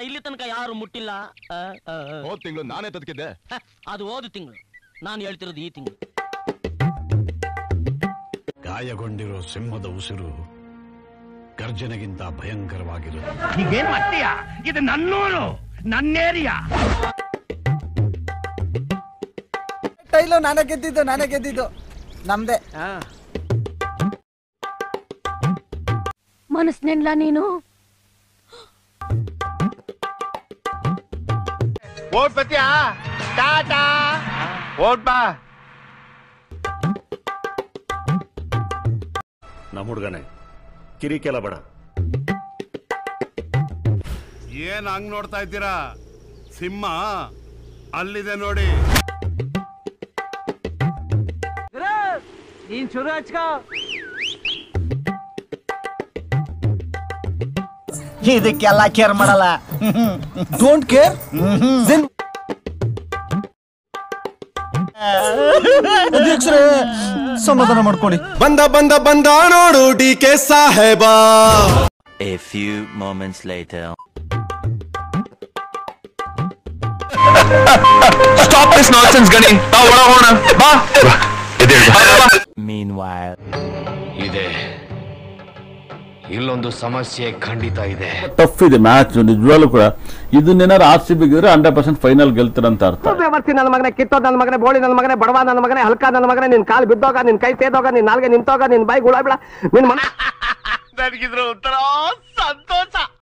ಇಲ್ಲಿ ತನಕ ಯಾರು ಮುಟ್ಟಿಲ್ಲ ಆ, ಆ, ಆ. ಹೋದ್ ತಿಂಗಳು ನಾನೇ ತದಕಿದ್ದೆ ಹ, ಅದು ಹೋದ ತಿಂಗಳು ನಾನು ಹೇಳ್ತಿರೋದು ಈ ತಿಂಗಳು ಗಾಯಗೊಂಡಿರೋ ಸಿಂಹದ ಉಸಿರು ಗರ್ಜನೆಗಿಂತ ಭಯಂಕರವಾಗಿರುತ್ತೆ ಈಗೇನ್ ಮಾಡ್ತೀಯ ಇದು ನನ್ನೂರು ನನ್ನೇರಿಯಾ ಟೈಲು ನಾನೇ ಗೆದ್ದಿದ್ದು ನಾನೇ ಗೆದ್ದಿದ್ದು ನಮ್ದೇ ಮನಸ್ನೆಲ್ಲ ನೀನು ಓಟ್ ಬತ್ತೀಯಾ ಟಾಟಾ ಓಟ್ ಬಾ ನಮ್ಮ ಹುಡುಗನೇ ಕಿರಿಕೆಲ ಬೇಡ ಏನ್ ಹಂಗ್ ನೋಡ್ತಾ ಇದ್ದೀರಾ ಸಿಂಹ ಅಲ್ಲಿದೆ ನೋಡಿ ನೀನ್ ಶುರು ಹಚ್ಕೋ ಇದಕ್ಕೆಲ್ಲ ಕೇರ್ ಮಾಡಲ್ಲ ಡೋಂಟ್ ಕೇರ್ ಅಧ್ಯಕ್ಷರೇ ಸಮಾಧಾನ ಮಾಡ್ಕೊಳ್ಳಿ ಬಂದ ಬಂದ ಬಂದ ನೋಡು ಡಿ ಕೆ ಸಾಹೇಬಾ A few moments later. Stop this nonsense Gani ಬಾ ಒಳ ಹೋಗೋಣ ಬಾ Meanwhile. ಇದೆ ಇಲ್ಲೊಂದು ಸಮಸ್ಯೆ ಖಂಡಿತ ಇದೆ ಟಫ್ ಇದೆ ಮ್ಯಾಚ್ ನಿಜವಾಗ್ಲೂ ಕೂಡ ಇದನ್ನೇನಾರು ಆರ್ ಸಿ ಬಿಗಿದ್ರೆ ಹಂಡ್ರೆಡ್ ಪರ್ಸೆಂಟ್ ಫೈನಲ್ ಗೆಲ್ತಾರಂತ ಅರ್ಥ ಬರ್ತಿ ನನ್ನ ಮಗನೇ ಕಿತ್ತೋದ್ ನನ್ನ ಮಗನೇ ಬೋಳಿ ನನ್ನ ಮಗನೇ ಬಡವ ನನ್ನ ಮಗನೇ ಹಲ್ಕ ನನ್ನ ಮಗನೇ ನಿನ್ ಕಾಲು ಬಿದ್ದೋಗ ನಿನ್ ಕೈ ತೇದೋಗ ನಿನ್ ನಾಲ್ಗೆ ನಿಂತೋಗ ನಿನ್ ಬಾಯಿ ಗುಳ ಬಿಡ ನಿನ್ ಮನ ನನಗಿದ್ರು ಒಂಥರ ಸಂತೋಷ